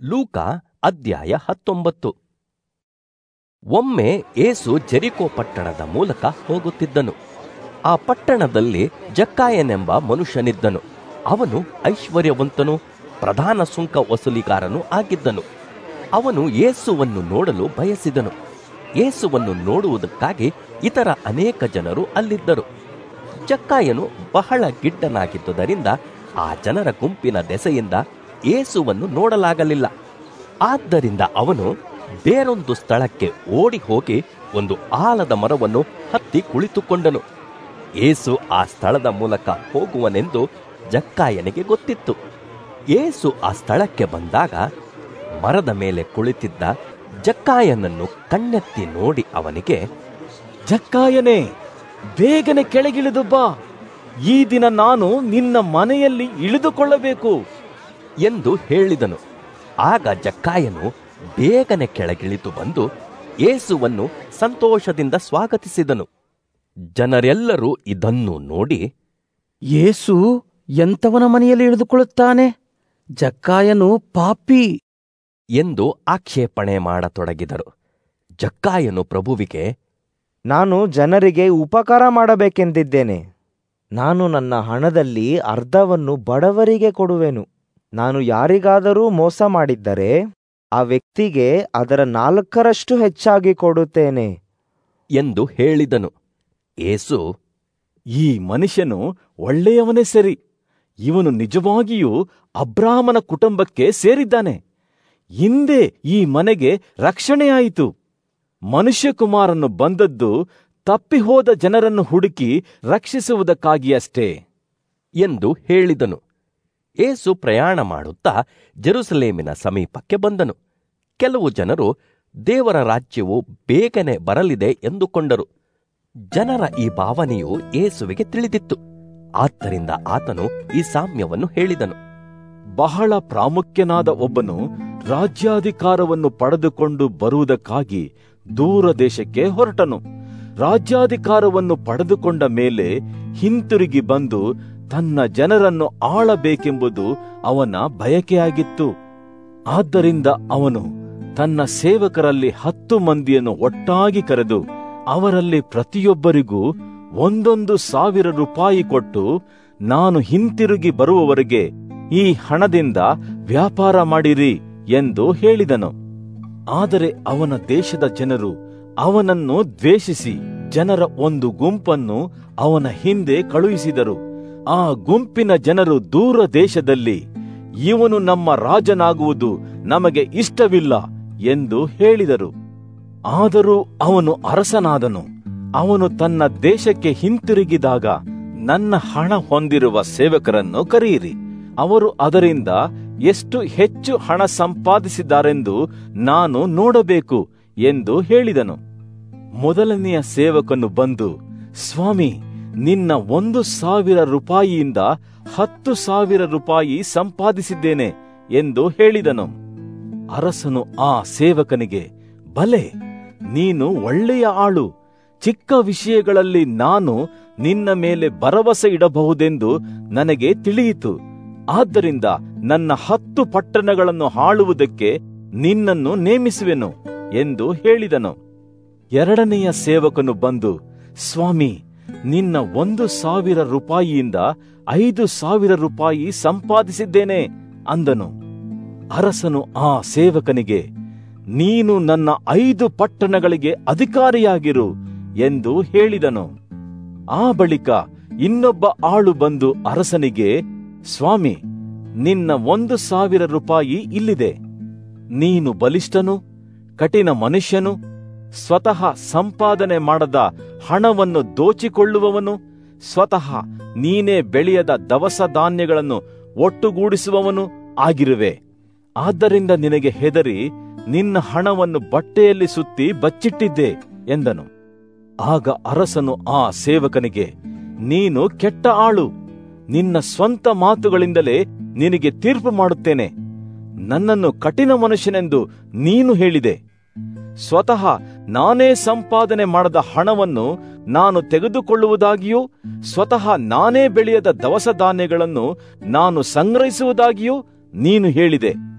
ಲೂಕ ಅಧ್ಯಾಯ ಹತ್ತೊಂಬತ್ತು ಒಮ್ಮೆ ಏಸು ಜೆರಿಕೋ ಪಟ್ಟಣದ ಮೂಲಕ ಹೋಗುತ್ತಿದ್ದನು ಆ ಪಟ್ಟಣದಲ್ಲಿ ಜಕ್ಕಾಯನೆಂಬ ಮನುಷ್ಯನಿದ್ದನು ಅವನು ಐಶ್ವರ್ಯವಂತನು ಪ್ರಧಾನ ಸುಂಕ ವಸೂಲಿಗಾರನು ಆಗಿದ್ದನು ಅವನು ಯೇಸುವನ್ನು ನೋಡಲು ಬಯಸಿದನು ಯೇಸುವನ್ನು ನೋಡುವುದಕ್ಕಾಗಿ ಇತರ ಅನೇಕ ಜನರು ಅಲ್ಲಿದ್ದರು ಜಕ್ಕಾಯನು ಬಹಳ ಗಿಡ್ಡನಾಗಿದ್ದುದರಿಂದ ಆ ಜನರ ಗುಂಪಿನ ದೆಸೆಯಿಂದ ಯೇಸುವನ್ನು ನೋಡಲಾಗಲಿಲ್ಲ ಆದ್ದರಿಂದ ಅವನು ಬೇರೊಂದು ಸ್ಥಳಕ್ಕೆ ಓಡಿ ಹೋಗಿ ಒಂದು ಆಲದ ಮರವನ್ನು ಹತ್ತಿ ಕುಳಿತುಕೊಂಡನು ಏಸು ಆ ಸ್ಥಳದ ಮೂಲಕ ಹೋಗುವನೆಂದು ಜಕ್ಕಾಯನಿಗೆ ಗೊತ್ತಿತ್ತು ಏಸು ಆ ಸ್ಥಳಕ್ಕೆ ಬಂದಾಗ ಮರದ ಮೇಲೆ ಕುಳಿತಿದ್ದ ಜಕ್ಕಾಯನನ್ನು ಕಣ್ಣೆತ್ತಿ ನೋಡಿ ಅವನಿಗೆ ಜಕ್ಕಾಯನೇ ಬೇಗನೆ ಕೆಳಗಿಳಿದು ಬಾ ಈ ದಿನ ನಾನು ನಿನ್ನ ಮನೆಯಲ್ಲಿ ಇಳಿದುಕೊಳ್ಳಬೇಕು ಎಂದು ಹೇಳಿದನು ಆಗ ಜಕ್ಕಾಯನು ಬೇಗನೆ ಕೆಳಗಿಳಿದು ಬಂದು ಏಸುವನ್ನು ಸಂತೋಷದಿಂದ ಸ್ವಾಗತಿಸಿದನು ಜನರೆಲ್ಲರೂ ಇದನ್ನು ನೋಡಿ ಯೇಸು ಎಂತವನ ಮನೆಯಲ್ಲಿ ಇಳಿದುಕೊಳ್ಳುತ್ತಾನೆ ಜಕ್ಕಾಯನು ಪಾಪಿ ಎಂದು ಆಕ್ಷೇಪಣೆ ಮಾಡತೊಡಗಿದರು ಜಕ್ಕಾಯನು ಪ್ರಭುವಿಗೆ ನಾನು ಜನರಿಗೆ ಉಪಕಾರ ಮಾಡಬೇಕೆಂದಿದ್ದೇನೆ ನಾನು ನನ್ನ ಹಣದಲ್ಲಿ ಅರ್ಧವನ್ನು ಬಡವರಿಗೆ ಕೊಡುವೆನು ನಾನು ಯಾರಿಗಾದರೂ ಮೋಸ ಮಾಡಿದ್ದರೆ ಆ ವ್ಯಕ್ತಿಗೆ ಅದರ ನಾಲ್ಕರಷ್ಟು ಹೆಚ್ಚಾಗಿ ಕೊಡುತ್ತೇನೆ ಎಂದು ಹೇಳಿದನು ಏಸು ಈ ಮನುಷ್ಯನು ಒಳ್ಳೆಯವನೇ ಸರಿ ಇವನು ನಿಜವಾಗಿಯೂ ಅಬ್ರಾಹ್ಮನ ಕುಟುಂಬಕ್ಕೆ ಸೇರಿದ್ದಾನೆ ಹಿಂದೆ ಈ ಮನೆಗೆ ರಕ್ಷಣೆಯಾಯಿತು ಮನುಷ್ಯಕುಮಾರನು ಬಂದದ್ದು ತಪ್ಪಿಹೋದ ಜನರನ್ನು ಹುಡುಕಿ ರಕ್ಷಿಸುವುದಕ್ಕಾಗಿ ಅಷ್ಟೇ ಎಂದು ಹೇಳಿದನು ಏಸು ಪ್ರಯಾಣ ಮಾಡುತ್ತಾ ಜೆರುಸಲೇಮಿನ ಸಮೀಪಕ್ಕೆ ಬಂದನು ಕೆಲವು ಜನರು ದೇವರ ರಾಜ್ಯವು ಬೇಗನೆ ಬರಲಿದೆ ಎಂದುಕೊಂಡರು ಜನರ ಈ ಭಾವನೆಯು ಏಸುವಿಗೆ ತಿಳಿದಿತ್ತು ಆದ್ದರಿಂದ ಆತನು ಈ ಸಾಮ್ಯವನ್ನು ಹೇಳಿದನು ಬಹಳ ಪ್ರಾಮುಖ್ಯನಾದ ಒಬ್ಬನು ರಾಜ್ಯಾಧಿಕಾರವನ್ನು ಪಡೆದುಕೊಂಡು ಬರುವುದಕ್ಕಾಗಿ ದೂರ ದೇಶಕ್ಕೆ ಹೊರಟನು ರಾಜ್ಯಾಧಿಕಾರವನ್ನು ಪಡೆದುಕೊಂಡ ಮೇಲೆ ಹಿಂತಿರುಗಿ ಬಂದು ತನ್ನ ಜನರನ್ನು ಆಳಬೇಕೆಂಬುದು ಅವನ ಬಯಕೆಯಾಗಿತ್ತು ಆದ್ದರಿಂದ ಅವನು ತನ್ನ ಸೇವಕರಲ್ಲಿ ಹತ್ತು ಮಂದಿಯನ್ನು ಒಟ್ಟಾಗಿ ಕರೆದು ಅವರಲ್ಲಿ ಪ್ರತಿಯೊಬ್ಬರಿಗೂ ಒಂದೊಂದು ಸಾವಿರ ರೂಪಾಯಿ ಕೊಟ್ಟು ನಾನು ಹಿಂತಿರುಗಿ ಬರುವವರೆಗೆ ಈ ಹಣದಿಂದ ವ್ಯಾಪಾರ ಮಾಡಿರಿ ಎಂದು ಹೇಳಿದನು ಆದರೆ ಅವನ ದೇಶದ ಜನರು ಅವನನ್ನು ದ್ವೇಷಿಸಿ ಜನರ ಒಂದು ಗುಂಪನ್ನು ಅವನ ಹಿಂದೆ ಕಳುಹಿಸಿದರು ಆ ಗುಂಪಿನ ಜನರು ದೂರ ದೇಶದಲ್ಲಿ ಇವನು ನಮ್ಮ ರಾಜನಾಗುವುದು ನಮಗೆ ಇಷ್ಟವಿಲ್ಲ ಎಂದು ಹೇಳಿದರು ಆದರೂ ಅವನು ಅರಸನಾದನು ಅವನು ತನ್ನ ದೇಶಕ್ಕೆ ಹಿಂತಿರುಗಿದಾಗ ನನ್ನ ಹಣ ಹೊಂದಿರುವ ಸೇವಕರನ್ನು ಕರೆಯಿರಿ ಅವರು ಅದರಿಂದ ಎಷ್ಟು ಹೆಚ್ಚು ಹಣ ಸಂಪಾದಿಸಿದ್ದಾರೆಂದು ನಾನು ನೋಡಬೇಕು ಎಂದು ಹೇಳಿದನು ಮೊದಲನೆಯ ಸೇವಕನು ಬಂದು ಸ್ವಾಮಿ ನಿನ್ನ ಒಂದು ಸಾವಿರ ರೂಪಾಯಿಯಿಂದ ಹತ್ತು ಸಾವಿರ ರೂಪಾಯಿ ಸಂಪಾದಿಸಿದ್ದೇನೆ ಎಂದು ಹೇಳಿದನು ಅರಸನು ಆ ಸೇವಕನಿಗೆ ಬಲೆ ನೀನು ಒಳ್ಳೆಯ ಆಳು ಚಿಕ್ಕ ವಿಷಯಗಳಲ್ಲಿ ನಾನು ನಿನ್ನ ಮೇಲೆ ಭರವಸೆ ಇಡಬಹುದೆಂದು ನನಗೆ ತಿಳಿಯಿತು ಆದ್ದರಿಂದ ನನ್ನ ಹತ್ತು ಪಟ್ಟಣಗಳನ್ನು ಆಳುವುದಕ್ಕೆ ನಿನ್ನನ್ನು ನೇಮಿಸುವೆನು ಎಂದು ಹೇಳಿದನು ಎರಡನೆಯ ಸೇವಕನು ಬಂದು ಸ್ವಾಮಿ ನಿನ್ನ ಒಂದು ಸಾವಿರ ರೂಪಾಯಿಯಿಂದ ಐದು ಸಾವಿರ ರೂಪಾಯಿ ಸಂಪಾದಿಸಿದ್ದೇನೆ ಅಂದನು ಅರಸನು ಆ ಸೇವಕನಿಗೆ ನೀನು ನನ್ನ ಐದು ಪಟ್ಟಣಗಳಿಗೆ ಅಧಿಕಾರಿಯಾಗಿರು ಎಂದು ಹೇಳಿದನು ಆ ಬಳಿಕ ಇನ್ನೊಬ್ಬ ಆಳು ಬಂದು ಅರಸನಿಗೆ ಸ್ವಾಮಿ ನಿನ್ನ ಒಂದು ಸಾವಿರ ರೂಪಾಯಿ ಇಲ್ಲಿದೆ ನೀನು ಬಲಿಷ್ಠನು ಕಠಿಣ ಮನುಷ್ಯನು ಸ್ವತಃ ಸಂಪಾದನೆ ಮಾಡದ ಹಣವನ್ನು ದೋಚಿಕೊಳ್ಳುವವನು ಸ್ವತಃ ನೀನೇ ಬೆಳೆಯದ ದವಸ ಧಾನ್ಯಗಳನ್ನು ಒಟ್ಟುಗೂಡಿಸುವವನು ಆಗಿರುವೆ ಆದ್ದರಿಂದ ನಿನಗೆ ಹೆದರಿ ನಿನ್ನ ಹಣವನ್ನು ಬಟ್ಟೆಯಲ್ಲಿ ಸುತ್ತಿ ಬಚ್ಚಿಟ್ಟಿದ್ದೆ ಎಂದನು ಆಗ ಅರಸನು ಆ ಸೇವಕನಿಗೆ ನೀನು ಕೆಟ್ಟ ಆಳು ನಿನ್ನ ಸ್ವಂತ ಮಾತುಗಳಿಂದಲೇ ನಿನಗೆ ತೀರ್ಪು ಮಾಡುತ್ತೇನೆ ನನ್ನನ್ನು ಕಠಿಣ ಮನುಷ್ಯನೆಂದು ನೀನು ಹೇಳಿದೆ ಸ್ವತಃ ನಾನೇ ಸಂಪಾದನೆ ಮಾಡದ ಹಣವನ್ನು ನಾನು ತೆಗೆದುಕೊಳ್ಳುವುದಾಗಿಯೂ ಸ್ವತಃ ನಾನೇ ಬೆಳೆಯದ ದವಸ ಧಾನ್ಯಗಳನ್ನು ನಾನು ಸಂಗ್ರಹಿಸುವುದಾಗಿಯೂ ನೀನು ಹೇಳಿದೆ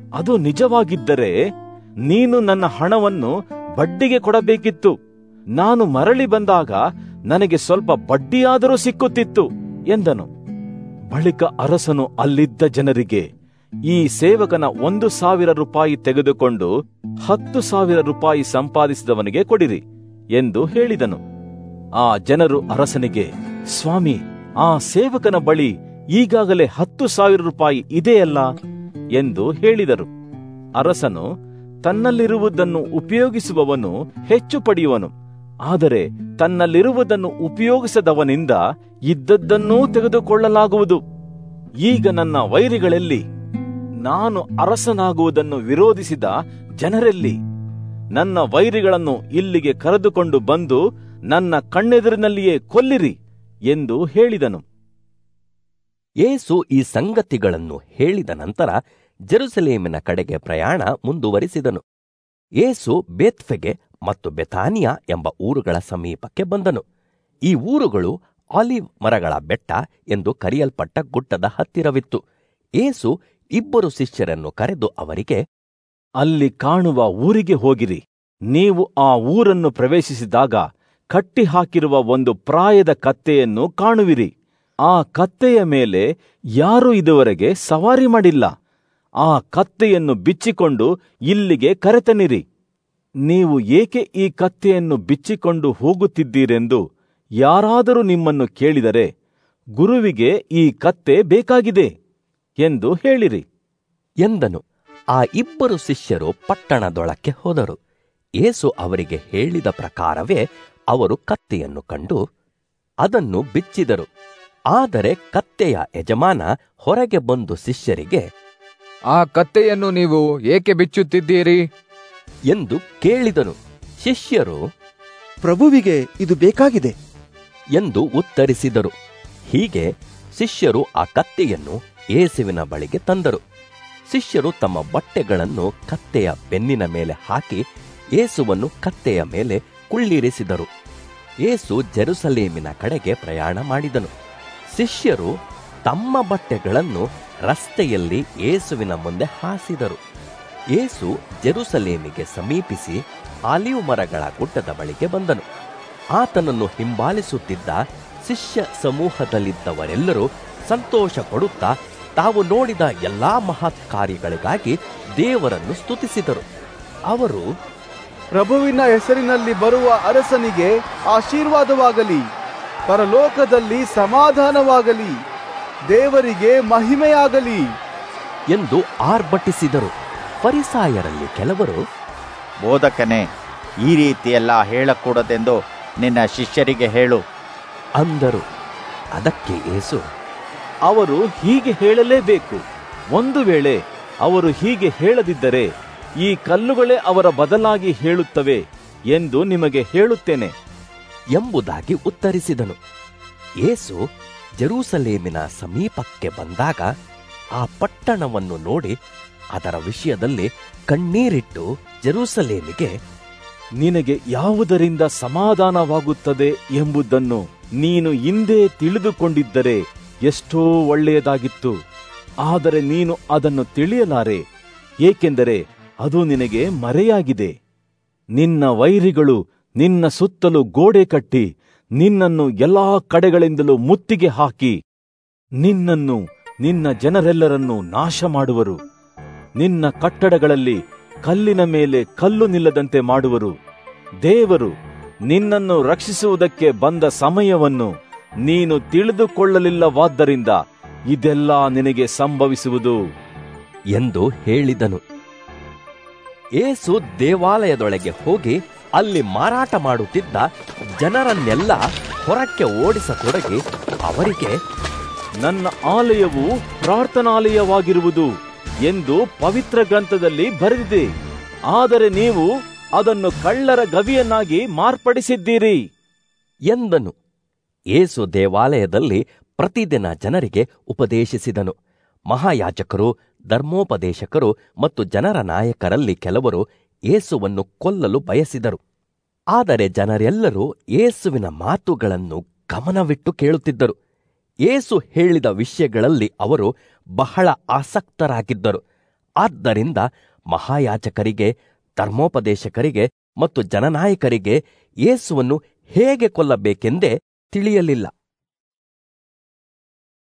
ಅದು ನಿಜವಾಗಿದ್ದರೆ ನೀನು ನನ್ನ ಹಣವನ್ನು ಬಡ್ಡಿಗೆ ಕೊಡಬೇಕಿತ್ತು ನಾನು ಮರಳಿ ಬಂದಾಗ ನನಗೆ ಸ್ವಲ್ಪ ಬಡ್ಡಿಯಾದರೂ ಸಿಕ್ಕುತ್ತಿತ್ತು ಎಂದನು ಬಳಿಕ ಅರಸನು ಅಲ್ಲಿದ್ದ ಜನರಿಗೆ ಈ ಸೇವಕನ ಒಂದು ಸಾವಿರ ರೂಪಾಯಿ ತೆಗೆದುಕೊಂಡು ಹತ್ತು ಸಾವಿರ ರೂಪಾಯಿ ಸಂಪಾದಿಸಿದವನಿಗೆ ಕೊಡಿರಿ ಎಂದು ಹೇಳಿದನು ಆ ಜನರು ಅರಸನಿಗೆ ಸ್ವಾಮಿ ಆ ಸೇವಕನ ಬಳಿ ಈಗಾಗಲೇ ಹತ್ತು ಸಾವಿರ ರೂಪಾಯಿ ಇದೆಯಲ್ಲ ಎಂದು ಹೇಳಿದರು ಅರಸನು ತನ್ನಲ್ಲಿರುವುದನ್ನು ಉಪಯೋಗಿಸುವವನು ಹೆಚ್ಚು ಪಡೆಯುವನು ಆದರೆ ತನ್ನಲ್ಲಿರುವುದನ್ನು ಉಪಯೋಗಿಸದವನಿಂದ ಇದ್ದದ್ದನ್ನೂ ತೆಗೆದುಕೊಳ್ಳಲಾಗುವುದು ಈಗ ನನ್ನ ವೈರಿಗಳಲ್ಲಿ ನಾನು ಅರಸನಾಗುವುದನ್ನು ವಿರೋಧಿಸಿದ ಜನರೆಲ್ಲಿ ನನ್ನ ವೈರಿಗಳನ್ನು ಇಲ್ಲಿಗೆ ಕರೆದುಕೊಂಡು ಬಂದು ನನ್ನ ಕಣ್ಣೆದುರಿನಲ್ಲಿಯೇ ಕೊಲ್ಲಿರಿ ಎಂದು ಹೇಳಿದನು ಯೇಸು ಈ ಸಂಗತಿಗಳನ್ನು ಹೇಳಿದ ನಂತರ ಜೆರುಸಲೇಮಿನ ಕಡೆಗೆ ಪ್ರಯಾಣ ಮುಂದುವರಿಸಿದನು ಯೇಸು ಬೇತ್ಫೆಗೆ ಮತ್ತು ಬೆಥಾನಿಯಾ ಎಂಬ ಊರುಗಳ ಸಮೀಪಕ್ಕೆ ಬಂದನು ಈ ಊರುಗಳು ಆಲಿವ್ ಮರಗಳ ಬೆಟ್ಟ ಎಂದು ಕರೆಯಲ್ಪಟ್ಟ ಗುಡ್ಡದ ಹತ್ತಿರವಿತ್ತು ಯೇಸು ಇಬ್ಬರು ಶಿಷ್ಯರನ್ನು ಕರೆದು ಅವರಿಗೆ ಅಲ್ಲಿ ಕಾಣುವ ಊರಿಗೆ ಹೋಗಿರಿ ನೀವು ಆ ಊರನ್ನು ಪ್ರವೇಶಿಸಿದಾಗ ಕಟ್ಟಿ ಹಾಕಿರುವ ಒಂದು ಪ್ರಾಯದ ಕತ್ತೆಯನ್ನು ಕಾಣುವಿರಿ ಆ ಕತ್ತೆಯ ಮೇಲೆ ಯಾರೂ ಇದುವರೆಗೆ ಸವಾರಿ ಮಾಡಿಲ್ಲ ಆ ಕತ್ತೆಯನ್ನು ಬಿಚ್ಚಿಕೊಂಡು ಇಲ್ಲಿಗೆ ಕರೆತನಿರಿ ನೀವು ಏಕೆ ಈ ಕತ್ತೆಯನ್ನು ಬಿಚ್ಚಿಕೊಂಡು ಹೋಗುತ್ತಿದ್ದೀರೆಂದು ಯಾರಾದರೂ ನಿಮ್ಮನ್ನು ಕೇಳಿದರೆ ಗುರುವಿಗೆ ಈ ಕತ್ತೆ ಬೇಕಾಗಿದೆ ಎಂದು ಹೇಳಿರಿ ಎಂದನು ಆ ಇಬ್ಬರು ಶಿಷ್ಯರು ಪಟ್ಟಣದೊಳಕ್ಕೆ ಹೋದರು ಯೇಸು ಅವರಿಗೆ ಹೇಳಿದ ಪ್ರಕಾರವೇ ಅವರು ಕತ್ತೆಯನ್ನು ಕಂಡು ಅದನ್ನು ಬಿಚ್ಚಿದರು ಆದರೆ ಕತ್ತೆಯ ಯಜಮಾನ ಹೊರಗೆ ಬಂದು ಶಿಷ್ಯರಿಗೆ ಆ ಕತ್ತೆಯನ್ನು ನೀವು ಏಕೆ ಬಿಚ್ಚುತ್ತಿದ್ದೀರಿ ಎಂದು ಕೇಳಿದನು ಶಿಷ್ಯರು ಪ್ರಭುವಿಗೆ ಇದು ಬೇಕಾಗಿದೆ ಎಂದು ಉತ್ತರಿಸಿದರು ಹೀಗೆ ಶಿಷ್ಯರು ಆ ಕತ್ತೆಯನ್ನು ಯೇಸುವಿನ ಬಳಿಗೆ ತಂದರು ಶಿಷ್ಯರು ತಮ್ಮ ಬಟ್ಟೆಗಳನ್ನು ಕತ್ತೆಯ ಬೆನ್ನಿನ ಮೇಲೆ ಹಾಕಿ ಯೇಸುವನ್ನು ಕತ್ತೆಯ ಮೇಲೆ ಕುಳ್ಳಿರಿಸಿದರು ಯೇಸು ಜೆರುಸಲೇಮಿನ ಕಡೆಗೆ ಪ್ರಯಾಣ ಮಾಡಿದನು ಶಿಷ್ಯರು ತಮ್ಮ ಬಟ್ಟೆಗಳನ್ನು ರಸ್ತೆಯಲ್ಲಿ ಯೇಸುವಿನ ಮುಂದೆ ಹಾಸಿದರು ಯೇಸು ಜೆರುಸಲೇಮಿಗೆ ಸಮೀಪಿಸಿ ಆಲಿವ್ ಮರಗಳ ಗುಡ್ಡದ ಬಳಿಗೆ ಬಂದನು ಆತನನ್ನು ಹಿಂಬಾಲಿಸುತ್ತಿದ್ದ ಶಿಷ್ಯ ಸಮೂಹದಲ್ಲಿದ್ದವರೆಲ್ಲರೂ ಸಂತೋಷ ಪಡುತ್ತಾ ತಾವು ನೋಡಿದ ಎಲ್ಲಾ ಮಹತ್ ಕಾರ್ಯಗಳಿಗಾಗಿ ದೇವರನ್ನು ಸ್ತುತಿಸಿದರು ಅವರು ಪ್ರಭುವಿನ ಹೆಸರಿನಲ್ಲಿ ಬರುವ ಅರಸನಿಗೆ ಆಶೀರ್ವಾದವಾಗಲಿ ಪರಲೋಕದಲ್ಲಿ ಸಮಾಧಾನವಾಗಲಿ ದೇವರಿಗೆ ಮಹಿಮೆಯಾಗಲಿ ಎಂದು ಆರ್ಭಟಿಸಿದರು ಫರಿಸಾಯರಲ್ಲಿ ಕೆಲವರು ಬೋಧಕನೇ ಈ ರೀತಿಯೆಲ್ಲ ಹೇಳಕೂಡದೆಂದು ನಿನ್ನ ಶಿಷ್ಯರಿಗೆ ಹೇಳು ಅಂದರು ಅದಕ್ಕೆ ಯೇಸು ಅವರು ಹೀಗೆ ಹೇಳಲೇಬೇಕು ಒಂದು ವೇಳೆ ಅವರು ಹೀಗೆ ಹೇಳದಿದ್ದರೆ ಈ ಕಲ್ಲುಗಳೇ ಅವರ ಬದಲಾಗಿ ಹೇಳುತ್ತವೆ ಎಂದು ನಿಮಗೆ ಹೇಳುತ್ತೇನೆ ಎಂಬುದಾಗಿ ಉತ್ತರಿಸಿದನು ಯೇಸು ಜೆರೂಸಲೇಮಿನ ಸಮೀಪಕ್ಕೆ ಬಂದಾಗ ಆ ಪಟ್ಟಣವನ್ನು ನೋಡಿ ಅದರ ವಿಷಯದಲ್ಲಿ ಕಣ್ಣೀರಿಟ್ಟು ಜೆರೂಸಲೇಮಿಗೆ ನಿನಗೆ ಯಾವುದರಿಂದ ಸಮಾಧಾನವಾಗುತ್ತದೆ ಎಂಬುದನ್ನು ನೀನು ಹಿಂದೆ ತಿಳಿದುಕೊಂಡಿದ್ದರೆ ಎಷ್ಟೋ ಒಳ್ಳೆಯದಾಗಿತ್ತು ಆದರೆ ನೀನು ಅದನ್ನು ತಿಳಿಯಲಾರೆ ಏಕೆಂದರೆ ಅದು ನಿನಗೆ ಮರೆಯಾಗಿದೆ ನಿನ್ನ ವೈರಿಗಳು ನಿನ್ನ ಸುತ್ತಲೂ ಗೋಡೆ ಕಟ್ಟಿ ನಿನ್ನನ್ನು ಎಲ್ಲಾ ಕಡೆಗಳಿಂದಲೂ ಮುತ್ತಿಗೆ ಹಾಕಿ ನಿನ್ನನ್ನು ನಿನ್ನ ಜನರೆಲ್ಲರನ್ನೂ ನಾಶ ಮಾಡುವರು ನಿನ್ನ ಕಟ್ಟಡಗಳಲ್ಲಿ ಕಲ್ಲಿನ ಮೇಲೆ ಕಲ್ಲು ನಿಲ್ಲದಂತೆ ಮಾಡುವರು ದೇವರು ನಿನ್ನನ್ನು ರಕ್ಷಿಸುವುದಕ್ಕೆ ಬಂದ ಸಮಯವನ್ನು ನೀನು ತಿಳಿದುಕೊಳ್ಳಲಿಲ್ಲವಾದ್ದರಿಂದ ಇದೆಲ್ಲ ನಿನಗೆ ಸಂಭವಿಸುವುದು ಎಂದು ಹೇಳಿದನು ಏಸು ದೇವಾಲಯದೊಳಗೆ ಹೋಗಿ ಅಲ್ಲಿ ಮಾರಾಟ ಮಾಡುತ್ತಿದ್ದ ಜನರನ್ನೆಲ್ಲ ಹೊರಕ್ಕೆ ಓಡಿಸತೊಡಗಿ ಅವರಿಗೆ ನನ್ನ ಆಲಯವು ಪ್ರಾರ್ಥನಾಲಯವಾಗಿರುವುದು ಎಂದು ಪವಿತ್ರ ಗ್ರಂಥದಲ್ಲಿ ಬರೆದಿದೆ ಆದರೆ ನೀವು ಅದನ್ನು ಕಳ್ಳರ ಗವಿಯನ್ನಾಗಿ ಮಾರ್ಪಡಿಸಿದ್ದೀರಿ ಎಂದನು ಏಸು ದೇವಾಲಯದಲ್ಲಿ ಪ್ರತಿದಿನ ಜನರಿಗೆ ಉಪದೇಶಿಸಿದನು ಮಹಾಯಾಜಕರು ಧರ್ಮೋಪದೇಶಕರು ಮತ್ತು ಜನರ ನಾಯಕರಲ್ಲಿ ಕೆಲವರು ಏಸುವನ್ನು ಕೊಲ್ಲಲು ಬಯಸಿದರು ಆದರೆ ಜನರೆಲ್ಲರೂ ಏಸುವಿನ ಮಾತುಗಳನ್ನು ಗಮನವಿಟ್ಟು ಕೇಳುತ್ತಿದ್ದರು ಏಸು ಹೇಳಿದ ವಿಷಯಗಳಲ್ಲಿ ಅವರು ಬಹಳ ಆಸಕ್ತರಾಗಿದ್ದರು ಆದ್ದರಿಂದ ಮಹಾಯಾಜಕರಿಗೆ ಧರ್ಮೋಪದೇಶಕರಿಗೆ ಮತ್ತು ಜನನಾಯಕರಿಗೆ ಯೇಸುವನ್ನು ಹೇಗೆ ಕೊಲ್ಲಬೇಕೆಂದೇ ತಿಳಿಯಲಿಲ್ಲ